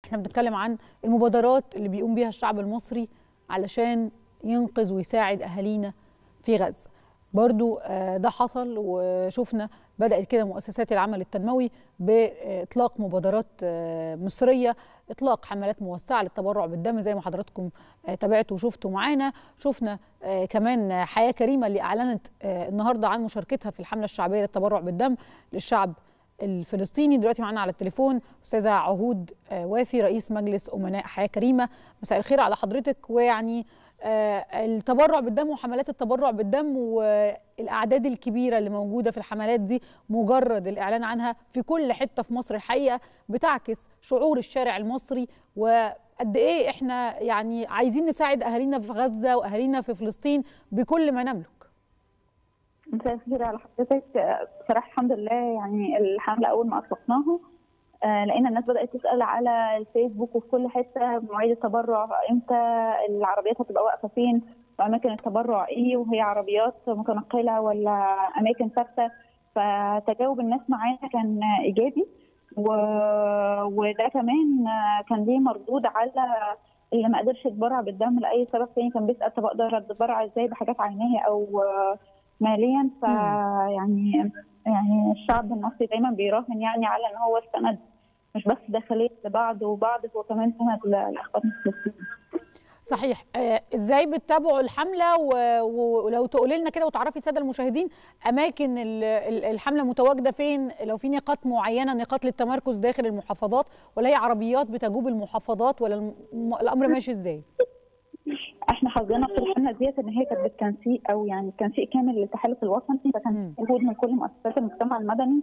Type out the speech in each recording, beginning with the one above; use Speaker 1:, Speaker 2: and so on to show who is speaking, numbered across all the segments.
Speaker 1: احنا بنتكلم عن المبادرات اللي بيقوم بيها الشعب المصري علشان ينقذ ويساعد اهالينا في غزه برضو ده حصل وشفنا بدات كده مؤسسات العمل التنموي باطلاق مبادرات مصريه اطلاق حملات موسعه للتبرع بالدم زي ما حضراتكم تابعتوا وشفتوا معانا شفنا كمان حياه كريمه اللي اعلنت النهارده عن مشاركتها في الحمله الشعبيه للتبرع بالدم للشعب الفلسطيني دلوقتي معانا على التليفون استاذه عهود وافي رئيس مجلس امناء حياه كريمه مساء الخير على حضرتك ويعني التبرع بالدم وحملات التبرع بالدم والاعداد الكبيره اللي موجوده في الحملات دي مجرد الاعلان عنها في كل حته في مصر الحقيقه بتعكس شعور الشارع المصري وقد ايه احنا يعني عايزين نساعد اهالينا في غزه واهالينا في فلسطين بكل ما نملك.
Speaker 2: مساء الخير على حضرتك بصراحه الحمد لله يعني الحمله اول ما اطلقناها آه لقينا الناس بدات تسال على الفيسبوك وفي كل حته مواعيد التبرع امتى العربيات هتبقى واقفه فين واماكن التبرع ايه وهي عربيات متنقله ولا اماكن ثابته فتجاوب الناس معانا كان ايجابي و... وده كمان كان ليه مردود على اللي ما قدرش يتبرع بالدم لاي سبب تاني كان بيسال طب اقدر اتبرع ازاي بحاجات عينيه او ماليا فيعني يعني الشعب المصري دايما بيراهن يعني على ان هو استند مش بس داخليه لبعض وبعض هو كمان سند لاخواتنا الفلسطينيين.
Speaker 1: صحيح آه ازاي بتتابعوا الحمله ولو تقولي لنا كده وتعرفي الساده المشاهدين اماكن الحمله متواجده فين لو في نقاط معينه نقاط للتمركز داخل المحافظات ولا هي عربيات بتجوب المحافظات ولا الامر ماشي ازاي؟
Speaker 2: احنا حظنا في الحمله ديت ان هي كانت بالتنسيق او يعني تنسيق كامل للتحالف الوطني فكان وجود من كل مؤسسات المجتمع المدني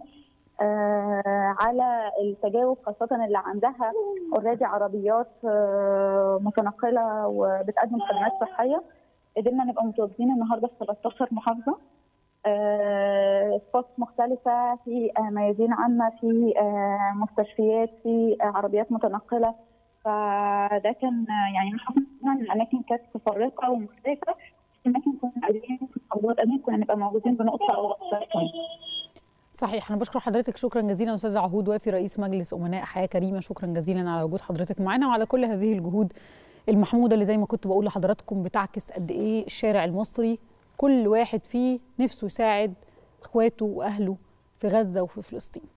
Speaker 2: آه على التجاوب خاصه اللي عندها اوريدي عربيات آه متنقله وبتقدم خدمات صحيه قدرنا نبقى متواجدين النهارده في 13 محافظه آه سبوتس مختلفه في ميادين عامه في مستشفيات في عربيات متنقله فده كان يعني ان الاماكن كانت متفرقه ومختلفه في اماكن كنا قادرين في محافظات اماكن كنا نبقى موجودين بنقطه او اكثر
Speaker 1: صحيح انا بشكر حضرتك شكرا جزيلا استاذه عهود وافي رئيس مجلس امناء حياه كريمه شكرا جزيلا على وجود حضرتك معنا وعلى كل هذه الجهود المحموده اللي زي ما كنت بقول لحضراتكم بتعكس قد ايه الشارع المصري كل واحد فيه نفسه يساعد اخواته واهله في غزه وفي فلسطين